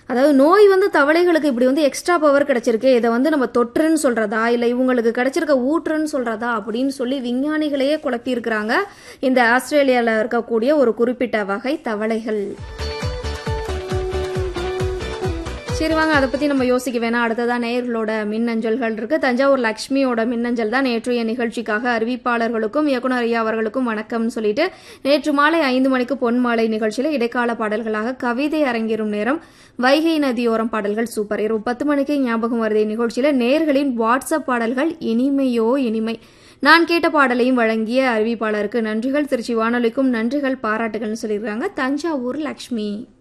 அதாவது நோய் வந்து தவளைகளுக்கு இப்படி வந்து எக்ஸ்ட்ரா பவர் கிடைச்சிருக்கு இதை வந்து நம்ம தொற்றுன்னு சொல்றதா இல்லை இவங்களுக்கு கிடைச்சிருக்க ஊற்றுன்னு சொல்றதா அப்படின்னு சொல்லி விஞ்ஞானிகளையே குழப்பியிருக்கிறாங்க இந்த ஆஸ்திரேலியாவில் இருக்கக்கூடிய ஒரு குறிப்பிட்ட வகை தவளைகள் சரி வாங்க அதை பற்றி நம்ம யோசிக்க வேணாம் அடுத்ததான் நேயர்களோட மின்னஞ்சல்கள் இருக்கு தஞ்சாவூர் லக்ஷ்மியோட மின்னஞ்சல் தான் நேற்றைய நிகழ்ச்சிக்காக அறிவிப்பாளர்களுக்கும் இயக்குனர் ஐயா அவர்களுக்கும் வணக்கம்னு சொல்லிட்டு நேற்று மாலை ஐந்து மணிக்கு பொன் மாலை நிகழ்ச்சியில் இடைக்கால பாடல்களாக கவிதை அரங்கேறும் நேரம் வைகை நதியோரம் பாடல்கள் சூப்பர் இரவு பத்து மணிக்கு ஞாபகம் வருதே நிகழ்ச்சியில் நேர்களின் வாட்ஸ்அப் பாடல்கள் இனிமையோ இனிமை நான் கேட்ட பாடலையும் வழங்கிய அறிவிப்பாளருக்கு நன்றிகள் திருச்சி வானொலிக்கும் நன்றிகள் பாராட்டுகள்னு சொல்லியிருக்காங்க தஞ்சாவூர் லக்ஷ்மி